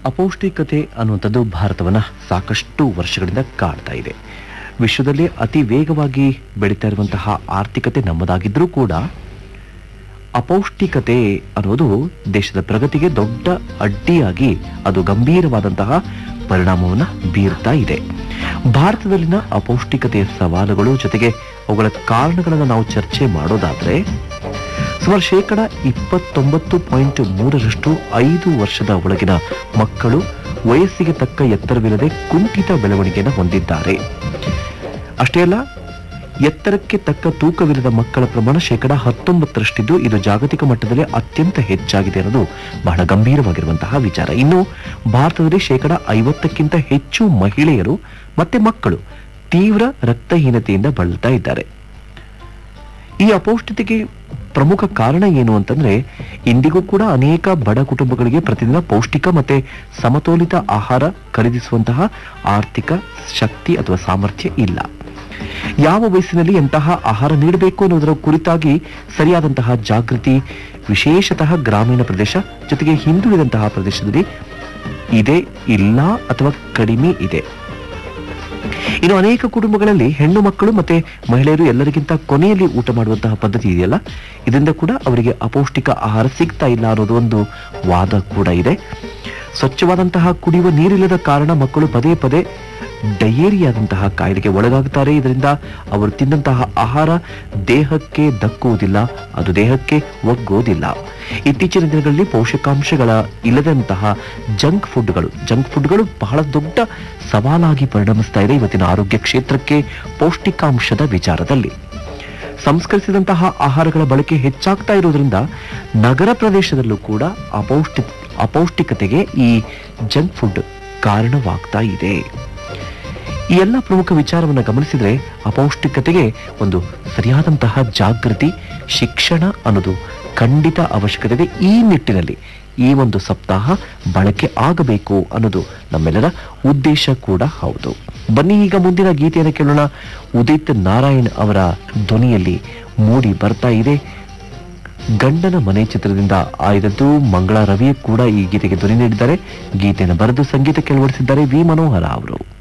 ಅಪೌಷ್ಟಿಕತೆ ಅನ್ನುವಂಥದ್ದು ಭಾರತವನ್ನ ಸಾಕಷ್ಟು ವರ್ಷಗಳಿಂದ ಕಾಡ್ತಾ ಇದೆ ವಿಶ್ವದಲ್ಲೇ ಅತಿ ವೇಗವಾಗಿ ಬೆಳೀತಾ ಇರುವಂತಹ ಆರ್ಥಿಕತೆ ನಮ್ಮದಾಗಿದ್ರೂ ಕೂಡ ಅಪೌಷ್ಟಿಕತೆ ಅನ್ನೋದು ದೇಶದ ಪ್ರಗತಿಗೆ ದೊಡ್ಡ ಅಡ್ಡಿಯಾಗಿ ಅದು ಗಂಭೀರವಾದಂತಹ ಪರಿಣಾಮವನ್ನು ಬೀರ್ತಾ ಇದೆ ಭಾರತದಲ್ಲಿನ ಅಪೌಷ್ಟಿಕತೆಯ ಸವಾಲುಗಳು ಜೊತೆಗೆ ಅವುಗಳ ಕಾರಣಗಳನ್ನು ನಾವು ಚರ್ಚೆ ಮಾಡೋದಾದ್ರೆ ಸುಮಾರು ಶೇಕಡ ಇಪ್ಪತ್ತೊಂಬತ್ತು ಪಾಯಿಂಟ್ ಮೂರರಷ್ಟು ಐದು ವರ್ಷದ ಒಳಗಿನ ಮಕ್ಕಳು ವಯಸ್ಸಿಗೆ ತಕ್ಕ ಎತ್ತರವಿಲ್ಲದೆ ಕುಂಠಿತ ಬೆಳವಣಿಗೆಯನ್ನು ಹೊಂದಿದ್ದಾರೆ ಅಷ್ಟೇ ಅಲ್ಲ ಎತ್ತರಕ್ಕೆ ತಕ್ಕ ತೂಕವಿಲ್ಲದ ಮಕ್ಕಳ ಪ್ರಮಾಣ ಶೇಕಡ ಹತ್ತೊಂಬತ್ತರಷ್ಟಿದ್ದು ಇದು ಜಾಗತಿಕ ಮಟ್ಟದಲ್ಲಿ ಅತ್ಯಂತ ಹೆಚ್ಚಾಗಿದೆ ಅನ್ನೋದು ಬಹಳ ಗಂಭೀರವಾಗಿರುವಂತಹ ವಿಚಾರ ಇನ್ನು ಭಾರತದಲ್ಲಿ ಶೇಕಡ ಐವತ್ತಕ್ಕಿಂತ ಹೆಚ್ಚು ಮಹಿಳೆಯರು ಮತ್ತೆ ಮಕ್ಕಳು ತೀವ್ರ ರಕ್ತಹೀನತೆಯಿಂದ ಬಳಲ್ತಾ ಇದ್ದಾರೆ ಈ ಅಪೌಷ್ಟಿತೆಗೆ ಪ್ರಮುಖ ಕಾರಣ ಏನು ಅಂತಂದ್ರೆ ಇಂದಿಗೂ ಕೂಡ ಅನೇಕ ಬಡ ಕುಟುಂಬಗಳಿಗೆ ಪ್ರತಿದಿನ ಪೌಷ್ಟಿಕ ಮತ್ತೆ ಸಮತೋಲಿತ ಆಹಾರ ಖರೀದಿಸುವಂತಹ ಆರ್ಥಿಕ ಶಕ್ತಿ ಅಥವಾ ಸಾಮರ್ಥ್ಯ ಇಲ್ಲ ಯಾವ ವಯಸ್ಸಿನಲ್ಲಿ ಎಂತಹ ಆಹಾರ ನೀಡಬೇಕು ಅನ್ನೋದರ ಕುರಿತಾಗಿ ಸರಿಯಾದಂತಹ ಜಾಗೃತಿ ವಿಶೇಷತಃ ಗ್ರಾಮೀಣ ಪ್ರದೇಶ ಜೊತೆಗೆ ಹಿಂದುಳಿದಂತಹ ಪ್ರದೇಶದಲ್ಲಿ ಇದೆ ಇಲ್ಲ ಅಥವಾ ಕಡಿಮೆ ಇದೆ ಇನ್ನು ಅನೇಕ ಕುಟುಂಬಗಳಲ್ಲಿ ಹೆಣ್ಣು ಮಕ್ಕಳು ಮತ್ತೆ ಮಹಿಳೆಯರು ಎಲ್ಲರಿಗಿಂತ ಕೊನೆಯಲ್ಲಿ ಊಟ ಮಾಡುವಂತಹ ಪದ್ಧತಿ ಇದೆಯಲ್ಲ ಇದರಿಂದ ಕೂಡ ಅವರಿಗೆ ಅಪೌಷ್ಟಿಕ ಆಹಾರ ಸಿಗ್ತಾ ಇಲ್ಲ ಅನ್ನೋದು ಒಂದು ವಾದ ಕೂಡ ಇದೆ ಸ್ವಚ್ಛವಾದಂತಹ ಕುಡಿಯುವ ನೀರಿಲ್ಲದ ಕಾರಣ ಮಕ್ಕಳು ಪದೇ ಪದೇ ಡಯೇರಿಯಾದಂತಹ ಕಾಯಿಲೆಗೆ ಒಳಗಾಗುತ್ತಾರೆ ಇದರಿಂದ ಅವರು ತಿಂದಂತಹ ಆಹಾರ ದೇಹಕ್ಕೆ ದಕ್ಕುವುದಿಲ್ಲ ಅದು ದೇಹಕ್ಕೆ ಒಗ್ಗೋದಿಲ್ಲ ಇತ್ತೀಚಿನ ದಿನಗಳಲ್ಲಿ ಪೋಷಕಾಂಶಗಳ ಇಲ್ಲದಂತಹ ಜಂಕ್ ಫುಡ್ಗಳು ಜಂಕ್ ಫುಡ್ಗಳು ಬಹಳ ದೊಡ್ಡ ಸವಾಲಾಗಿ ಪರಿಣಮಿಸ್ತಾ ಇದೆ ಇವತ್ತಿನ ಆರೋಗ್ಯ ಕ್ಷೇತ್ರಕ್ಕೆ ಪೌಷ್ಟಿಕಾಂಶದ ವಿಚಾರದಲ್ಲಿ ಸಂಸ್ಕರಿಸಿದಂತಹ ಆಹಾರಗಳ ಬಳಕೆ ಹೆಚ್ಚಾಗ್ತಾ ಇರೋದ್ರಿಂದ ನಗರ ಪ್ರದೇಶದಲ್ಲೂ ಕೂಡ ಅಪೌಷ್ಟಿ ಅಪೌಷ್ಟಿಕತೆಗೆ ಈ ಜಂಕ್ ಫುಡ್ ಕಾರಣವಾಗ್ತಾ ಇದೆ ಈ ಎಲ್ಲ ಪ್ರಮುಖ ವಿಚಾರವನ್ನು ಗಮನಿಸಿದ್ರೆ ಅಪೌಷ್ಟಿಕತೆಗೆ ಒಂದು ಸರಿಯಾದಂತಹ ಜಾಗೃತಿ ಶಿಕ್ಷಣ ಅನ್ನೋದು ಖಂಡಿತ ಅವಶ್ಯಕತೆ ಇದೆ ಈ ನಿಟ್ಟಿನಲ್ಲಿ ಈ ಒಂದು ಸಪ್ತಾಹ ಬಳಕೆ ಆಗಬೇಕು ಅನ್ನೋದು ನಮ್ಮೆಲ್ಲರ ಉದ್ದೇಶ ಕೂಡ ಹೌದು ಬನ್ನಿ ಈಗ ಮುಂದಿನ ಗೀತೆಯನ್ನು ಕೇಳೋಣ ಉದಿತ್ ನಾರಾಯಣ್ ಅವರ ಧ್ವನಿಯಲ್ಲಿ ಮೂಡಿ ಬರ್ತಾ ಇದೆ ಗಂಡನ ಮನೆ ಚಿತ್ರದಿಂದ ಆಯ್ದದ್ದು ಮಂಗಳ ರವಿ ಕೂಡ ಈ ಗೀತೆಗೆ ಧ್ವನಿ ನೀಡಿದ್ದಾರೆ ಗೀತೆಯನ್ನು ಬರೆದು ಸಂಗೀತ ಕೆಳವಡಿಸಿದ್ದಾರೆ ವಿ ಮನೋಹರ ಅವರು